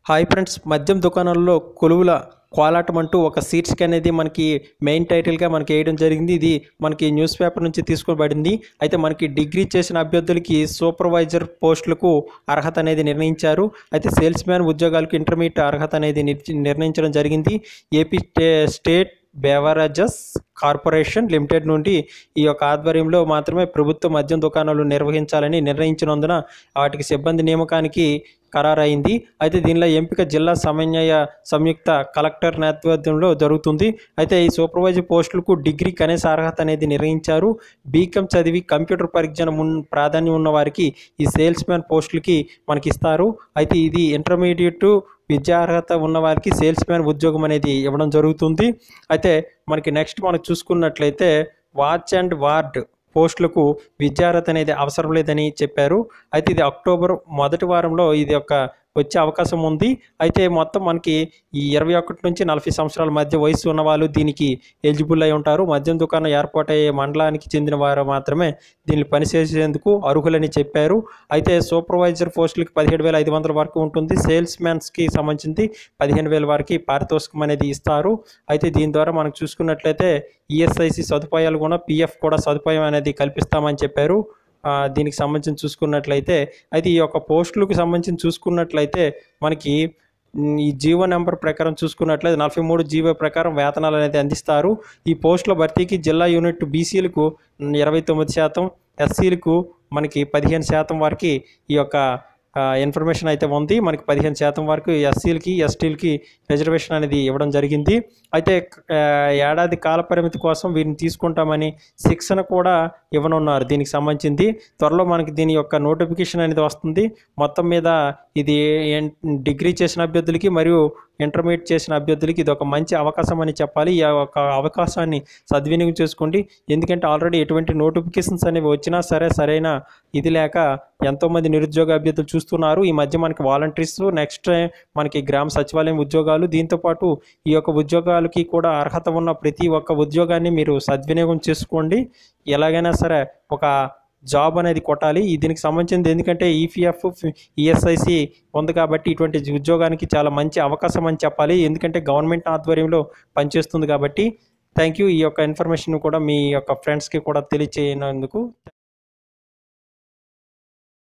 hi friends మద్యం దుకాణాల్లో కొలువుల కోలాటం అంటూ ఒక శీర్షిక అనేది మనకి మెయిన్ టైటిల్గా మనకి వేయడం జరిగింది ఇది మనకి న్యూస్ పేపర్ నుంచి తీసుకోబడింది అయితే మనకి డిగ్రీ చేసిన అభ్యర్థులకి సూపర్వైజర్ పోస్టులకు అర్హత అనేది నిర్ణయించారు అయితే సేల్స్ మ్యాన్ ఉద్యోగాలకు ఇంటర్మీడియట్ అర్హత అనేది నిర్చి- నిర్ణయించడం జరిగింది AP state state beverages corporation limited నుండి ఈ యొక్క ఆధ్వర్యంలో మాత్రమే ప్రభుత్వ మద్యం దుకాణాలు నిర్వహించాలని నిర్ణయించినందున వాటికి సిబ్బంది నియామకానికి ఖరారైంది అయితే దీనిలో ఎంపిక జిల్లా సమన్వయ సంయుక్త కలెక్టర్ నేతృత్వంలో జరుగుతుంది అయితే ఈ సూపర్వైజర్ పోస్టులకు డిగ్రీ కనీస అర్హత అనేది నిర్ణయించారు బీకామ్ చదివి కంప్యూటర్ పరిజ్ఞానం ఉన్న ప్రాధాన్యం ఉన్న వారికి ఈ సేల్స్ మ్యాన్ పోస్టులకి మనకి ఇస్తారు అయితే ఇది ఇంటర్మీడియట్ విద్యా అర్హత ఉన్న వారికి సేల్స్ మ్యాన్ ఉద్యోగం అనేది ఇవ్వడం జరుగుతుంది అయితే మనకి నెక్స్ట్ మనం చూసుకున్నట్లయితే వాచ్ అండ్ వార్డ్ పోస్టులకు విద్యార్హత అనేది అవసరం లేదని చెప్పారు అయితే ఇది అక్టోబర్ మొదటి వారంలో ఇది ఒక వచ్చే అవకాశం ఉంది అయితే మొత్తం మనకి ఈ ఇరవై ఒకటి నుంచి నలభై సంవత్సరాల మధ్య వయసు ఉన్న వాళ్ళు దీనికి ఎలిజిబుల్ అయి ఉంటారు మద్యం దుకాణం ఏర్పాటయ్యే మండలానికి చెందిన వారు మాత్రమే దీన్ని పనిచేసేందుకు అర్హులని చెప్పారు అయితే సూపర్వైజర్ పోస్టులకి పదిహేడు వేల ఐదు వందల వరకు ఉంటుంది సేల్స్ మ్యాన్స్కి సంబంధించి పదిహేను వేల వరకు పారితోషికం అనేది ఇస్తారు అయితే దీని ద్వారా మనం చూసుకున్నట్లయితే ఈఎస్ఐసి సదుపాయాలు కూడా పిఎఫ్ కూడా సదుపాయం అనేది కల్పిస్తామని చెప్పారు ఆ, దీనికి సంబంధించి చూసుకున్నట్లయితే అయితే ఈ యొక్క పోస్టులకు సంబంధించి చూసుకున్నట్లయితే మనకి మ్, ఈ జీవో నెంబర్ ప్రకారం చూసుకున్నట్లయితే నలభై మూడు జీవో ప్రకారం వేతనాలు అనేది అందిస్తారు ఈ పోస్టుల భర్తీకి జిల్లా యూనిట్ బీసీలకు ఇరవై తొమ్మిది శాతం ఎస్సీలకు మనకి పదిహేను శాతం వరకు ఈ యొక్క ఆ, ఇన్ఫర్మేషన్ అయితే ఉంది మనకి పదిహేను శాతం వరకు ఎస్సీలకి ఎస్టీలకి రిజర్వేషన్ అనేది ఇవ్వడం జరిగింది అయితే ఆ, ఏడాది కాల పరిమితి కోసం వీరిని తీసుకుంటామని శిక్షణ కూడా ఇవ్వనున్నారు దీనికి సంబంధించింది త్వరలో మనకి దీని యొక్క నోటిఫికేషన్ అనేది వస్తుంది మొత్తం మీద ఇది ఏం- డిగ్రీ చేసిన అభ్యర్థులకి మరియు ఇంటర్మీడియట్ చేసిన అభ్యర్థులకి ఇది ఒక మంచి అవకాశం అని చెప్పాలి ఈ యొక్క అవకాశాన్ని సద్వినియోగం చేసుకోండి ఎందుకంటే ఆల్రెడీ ఎటువంటి నోటిఫికేషన్స్ అనేవి వచ్చినా సరే సరైన ఇది లేక ఎంతోమంది నిరుద్యోగ అభ్యర్థులు చూస్తున్నారు ఈ మధ్య మనకి వాలంటీర్స్ నెక్స్ట్ మనకి గ్రామ సచివాలయం ఉద్యోగాలు దీంతోపాటు ఈ యొక్క ఉద్యోగాలకి కూడా అర్హత ఉన్న ప్రతి ఒక్క ఉద్యోగాన్ని మీరు సద్వినియోగం చేసుకోండి ఎలాగైనా సరే ఒక జాబ్ అనేది కొట్టాలి ఈ దీనికి సంబంధించింది ఎందుకంటే ఈపీఎఫ్ ఈఎస్ఐసి ఉంది కాబట్టి ఇటువంటి ఉద్యోగానికి చాలా మంచి అవకాశం అని చెప్పాలి ఎందుకంటే గవర్నమెంట్ ఆధ్వర్యంలో పనిచేస్తుంది కాబట్టి థ్యాంక్ యూ ఈ యొక్క ఇన్ఫర్మేషన్ కూడా మీ యొక్క ఫ్రెండ్స్కి కూడా తెలియచేయనందుకు